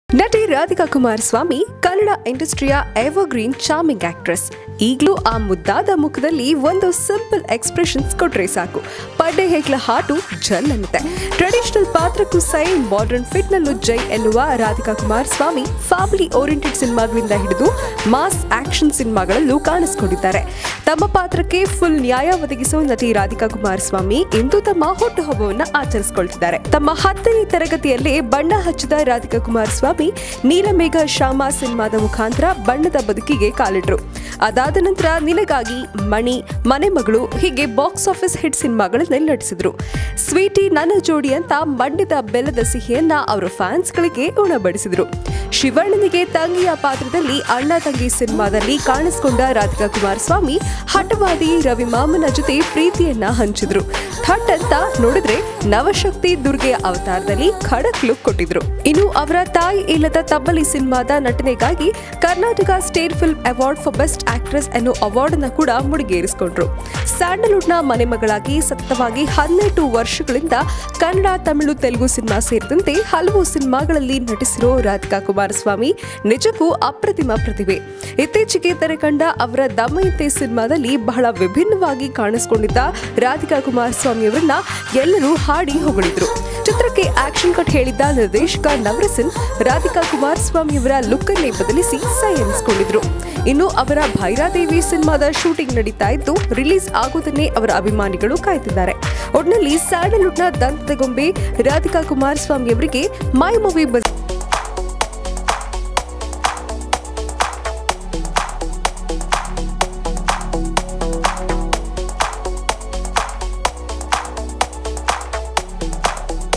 ನಟಿ ರಾಧಿಕಾ ಕುಮಾರಸ್ವಾಮಿ ಕನ್ನಡ ಇಂಡಸ್ಟ್ರಿಯ evergreen charming actress ಈಗಲೂ ಆ ಮುದ್ದಾದ ಮುಖದಲ್ಲಿ ಒಂದು ಸಿಂಪಲ್ ಎಕ್ಸ್ಪ್ರೆಷನ್ಸ್ ಕೊಟ್ರೆ ಸಾಕು ಪಡ್ಡೆ ಹೆಗ್ಲ ಹಾಟು ಜಲ್ ಅನ್ನುತ್ತೆ ಟ್ರೆಡಿಷನಲ್ ಪಾತ್ರಕ್ಕೂ ಸೈ ಮಾಡರ್ನ್ ಫಿಟ್ನಲ್ಲೂ ಜೈ ಎನ್ನುವ ರಾಧಿಕಾ ಕುಮಾರಸ್ವಾಮಿ ಫ್ಯಾಮಿಲಿ ಓರಿಯೆಂಟೆಡ್ ಸಿನಿಮಾಗಳಿಂದ ಹಿಡಿದು ಮಾಸ್ ಆಕ್ಷನ್ ಸಿನಿಮಾಗಳಲ್ಲೂ ಕಾಣಿಸಿಕೊಂಡಿದ್ದಾರೆ ತಮ್ಮ ಪಾತ್ರಕ್ಕೆ ಫುಲ್ ನ್ಯಾಯ ಒದಗಿಸುವ ನಟಿ ರಾಧಿಕಾ ಕುಮಾರಸ್ವಾಮಿ ಇಂದು ತಮ್ಮ ಹುಟ್ಟುಹಬ್ಬವನ್ನು ಆಚರಿಸಿಕೊಳ್ತಿದ್ದಾರೆ ತಮ್ಮ ಹತ್ತನೇ ತರಗತಿಯಲ್ಲೇ ಬಣ್ಣ ಹಚ್ಚಿದ ರಾಧಿಕಾ ಕುಮಾರಸ್ವಾಮಿ ನೀಲಮೇಘ ಶ್ಯಾಮ ಸಿನಿಮಾದ ಮುಖಾಂತರ ಬಣ್ಣದ ಬದುಕಿಗೆ ಕಾಲಿಟ್ರು ಅದಾದ ನಂತರ ನಿನಗಾಗಿ ಮಣಿ ಮನೆ ಮಗಳು ಹೀಗೆ ಬಾಕ್ಸ್ ಆಫೀಸ್ ಹಿಟ್ ಸಿನಿಮಾಗಳಲ್ಲಿ ನಟಿಸಿದ್ರು ಸ್ವೀಟಿ ನನ್ನ ಜೋಡಿ ಅಂತ ಮಂಡ್ಯದ ಬೆಲ್ಲದ ಸಿಹಿಯನ್ನ ಅವರ ಫ್ಯಾನ್ಸ್ಗಳಿಗೆ ಉಣಬಡಿಸಿದ್ರು ಶಿವಣ್ಣನಿಗೆ ತಂಗಿಯ ಪಾತ್ರದಲ್ಲಿ ಅಣ್ಣ ತಂಗಿ ಸಿನಿಮಾದಲ್ಲಿ ಕಾಣಿಸಿಕೊಂಡ ರಾಧಿಕಾ ಕುಮಾರಸ್ವಾಮಿ ಹಠವಾದಿ ರವಿ ಮಾಮನ ಜೊತೆ ಪ್ರೀತಿಯನ್ನ ಹಂಚಿದ್ರು ಥಟ್ ಅಂತ ನೋಡಿದ್ರೆ ನವಶಕ್ತಿ ದುರ್ಗೆಯ ಅವತಾರದಲ್ಲಿ ಖಡಕ್ ಲುಕ್ ಕೊಟ್ಟಿದ್ರು ಇನ್ನು ಅವರ ತಾಯಿ ಇಲ್ಲದ ತಬ್ಬಲಿ ಸಿನಿಮಾದ ನಟನೆಗಾಗಿ Karnataka state film award for best actress ಅನ್ನೋ ಅವಾರ್ಡ್ ಅನ್ನ ಕೂಡ ಮುಡಿಗೇರಿಸಿಕೊಂಡ್ರು ಸ್ಯಾಂಡಲ್ವುಡ್ನ ಮನೆಮಗಳಾಗಿ ಸತತವಾಗಿ ಹನ್ನೆರಡು ವರ್ಷಗಳಿಂದ ಕನ್ನಡ ತಮಿಳು ತೆಲುಗು ಸಿನಿಮಾ ಸೇರಿದಂತೆ ಹಲವು ಸಿನಿಮಾಗಳಲ್ಲಿ ನಟಿಸಿರೋ ರಾಧಿಕಾ ಕುಮಾರಸ್ವಾಮಿ ನಿಜಕ್ಕೂ ಅಪ್ರತಿಮ ಪ್ರತಿಭೆ ಇತ್ತೀಚೆಗೆ ತೆರೆಕಂಡ ಅವರ ದಮಯಂತೆ ಸಿನಿಮಾದಲ್ಲಿ ಬಹಳ ವಿಭಿನ್ನವಾಗಿ ಕಾಣಿಸಿಕೊಂಡಿದ್ದ ರಾಧಿಕಾ ಕುಮಾರಸ್ವಾಮಿ ಅವರನ್ನ ಎಲ್ಲರೂ ಹಾಡಿ ಹೊಗಳಿದ್ರು ಚಿತ್ರಕ್ಕೆ ಆಕ್ಷನ್ ಕಟ್ ಹೇಳಿದ್ದ ನಿರ್ದೇಶಕ ನವರಸನ್ ರಾಧಿಕಾ ಕುಮಾರಸ್ವಾಮಿ ಅವರ ಲುಕ್ ಅನ್ನೇ ಬದಲಿಸಿ ಸೈ ಎನಿಸಿಕೊಂಡಿದ್ರು ಇನ್ನು ಅವರ ಭೈರಾದೇವಿ ಸಿನಿಮಾದ ಶೂಟಿಂಗ್ ನಡೀತಾ ಇದ್ದು ರಿಲೀಸ್ ಆಗೋದನ್ನೇ ಅವರ ಅಭಿಮಾನಿಗಳು ಕಾಯ್ತಿದ್ದಾರೆ ಒಟ್ನಲ್ಲಿ ಸ್ಯಾಂಡಲ್ವುಡ್ನ ದಂತಗೊಂಬೆ ರಾಧಿಕಾ ಕುಮಾರಸ್ವಾಮಿ ಅವರಿಗೆ ಮೈ ಮೂವಿ